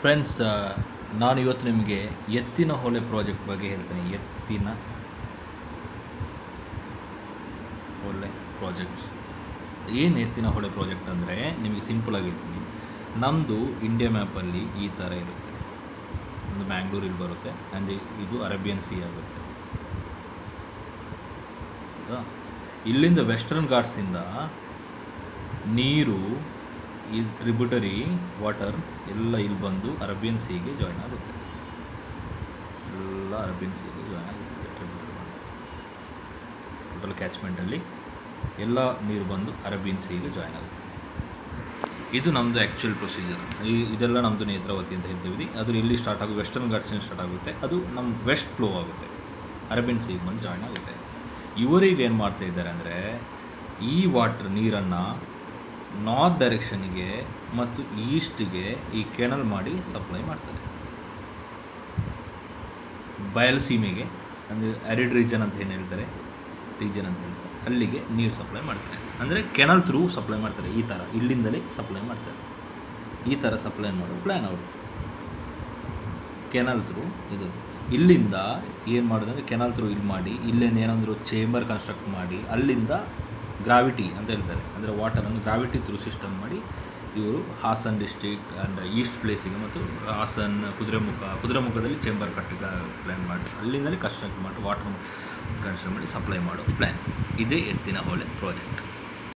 friends ನಾನು ಇವತ್ತು ನಿಮಗೆ ಎತ್ತಿನ ಹೊಳೆ ಪ್ರಾಜೆಕ್ಟ್ ಬಗ್ಗೆ ಹೇಳ್ತೀನಿ ಎತ್ತಿನ ಹೊಳೆ ಪ್ರಾಜೆಕ್ಟ್ ಏನು ಎತ್ತಿನ ಹೊಳೆ ಪ್ರಾಜೆಕ್ಟ್ ಅಂದರೆ ನಿಮಗೆ ಸಿಂಪಲ್ ಆಗಿರ್ತೀನಿ ನಮ್ಮದು ಇಂಡಿಯಾ ಮ್ಯಾಪಲ್ಲಿ ಈ ಥರ ಇರುತ್ತೆ ಒಂದು ಬ್ಯಾಂಗ್ಳೂರಲ್ಲಿ ಬರುತ್ತೆ ಆ್ಯಂಡ್ ಇದು ಅರೇಬಿಯನ್ ಸಿ ಆಗುತ್ತೆ ಹೌದಾ ಇಲ್ಲಿಂದ ವೆಸ್ಟರ್ನ್ ಘಾಟ್ಸಿಂದ ನೀರು ಈ ಟ್ರಿಬ್ಯೂಟರಿ ವಾಟರ್ ಎಲ್ಲ ಇಲ್ಲಿ ಬಂದು ಅರೇಬಿಯನ್ ಸೀಗೆ ಜಾಯ್ನ್ ಆಗುತ್ತೆ ಎಲ್ಲ ಅರೇಬಿಯನ್ ಸೀಗೆ ಜಾಯ್ನ್ ಆಗುತ್ತೆ ಟ್ರಿಬ್ಯೂಟರಿ ಟೋಟಲ್ ಕ್ಯಾಚ್ಮೆಂಟಲ್ಲಿ ಎಲ್ಲ ನೀರು ಬಂದು ಅರೇಬಿಯನ್ ಸೀಗೆ ಜಾಯ್ನ್ ಆಗುತ್ತೆ ಇದು ನಮ್ಮದು ಆ್ಯಕ್ಚುಯಲ್ ಪ್ರೊಸೀಜರ್ ಈ ಇದೆಲ್ಲ ನಮ್ಮದು ನೇತ್ರಾವತಿ ಅಂತ ಹೇಳ್ತೀವಿ ಅದು ಇಲ್ಲಿ ಸ್ಟಾರ್ಟ್ ಆಗುತ್ತೆ ವೆಸ್ಟರ್ನ್ ಘಾಟ್ಸಿಂದ ಸ್ಟಾರ್ಟ್ ಆಗುತ್ತೆ ಅದು ನಮ್ಮ ವೆಸ್ಟ್ ಫ್ಲೋ ಆಗುತ್ತೆ ಅರೇಬಿಯನ್ ಸೀಗೆ ಬಂದು ಜಾಯ್ನ್ ಆಗುತ್ತೆ ಇವರಿಗೆ ಏನು ಮಾಡ್ತಾ ಇದ್ದಾರೆ ಅಂದರೆ ಈ ವಾಟರ್ ನೀರನ್ನು ನಾರ್ತ್ ಡೈರೆಕ್ಷನ್ಗೆ ಮತ್ತು ಈಸ್ಟ್ಗೆ ಈ ಕೆನಲ್ ಮಾಡಿ ಸಪ್ಲೈ ಮಾಡ್ತಾರೆ ಬಯಲುಸೀಮೆಗೆ ಅಂದರೆ ಅರಿಡ್ ರೀಜನ್ ಅಂತ ಏನು ಹೇಳ್ತಾರೆ ರೀಜನ್ ಅಂತ ಹೇಳ್ತಾರೆ ಅಲ್ಲಿಗೆ ನೀರು ಸಪ್ಲೈ ಮಾಡ್ತಾರೆ ಅಂದರೆ ಕೆನಲ್ ಥ್ರೂ ಸಪ್ಲೈ ಮಾಡ್ತಾರೆ ಈ ಥರ ಇಲ್ಲಿಂದಲೇ ಸಪ್ಲೈ ಮಾಡ್ತಾರೆ ಈ ಥರ ಸಪ್ಲೈ ಮಾಡೋ ಪ್ಲ್ಯಾನ್ ಅವರು ಕೆನಲ್ ಥ್ರೂ ಇದು ಇಲ್ಲಿಂದ ಏನು ಮಾಡೋದಂದರೆ ಕೆನಲ್ ಥ್ರೂ ಇಲ್ಲಿ ಮಾಡಿ ಇಲ್ಲಿಂದ ಏನಾದರೂ ಚೇಂಬರ್ ಕನ್ಸ್ಟ್ರಕ್ಟ್ ಮಾಡಿ ಅಲ್ಲಿಂದ ಗ್ರಾವಿಟಿ ಅಂತ ಹೇಳ್ತಾರೆ ಅಂದರೆ ವಾಟರನ್ನು ಗ್ರಾವಿಟಿ ಥ್ರೂ ಸಿಸ್ಟಮ್ ಮಾಡಿ ಇವರು ಹಾಸನ್ ಡಿಸ್ಟ್ರಿಕ್ಟ್ ಆ್ಯಂಡ್ ಈಸ್ಟ್ ಪ್ಲೇಸಿಗೆ ಮತ್ತು ಹಾಸನ್ ಕುದುರೆಮುಖ ಕುದುರೆಮುಖದಲ್ಲಿ ಚೇಂಬರ್ ಕಟ್ಟಿ ಪ್ಲ್ಯಾನ್ ಮಾಡಿ ಅಲ್ಲಿಂದಲೇ ಕನ್ಸ್ಟ್ರಕ್ಟ್ ಮಾಡಿ ವಾಟರ್ ಕನ್ಸ್ಟ್ರಕ್ಟ್ ಮಾಡಿ ಸಪ್ಲೈ ಮಾಡೋ ಪ್ಲ್ಯಾನ್ ಇದೇ ಎತ್ತಿನ ಹೊಳೆ ಪ್ರಾಜೆಕ್ಟ್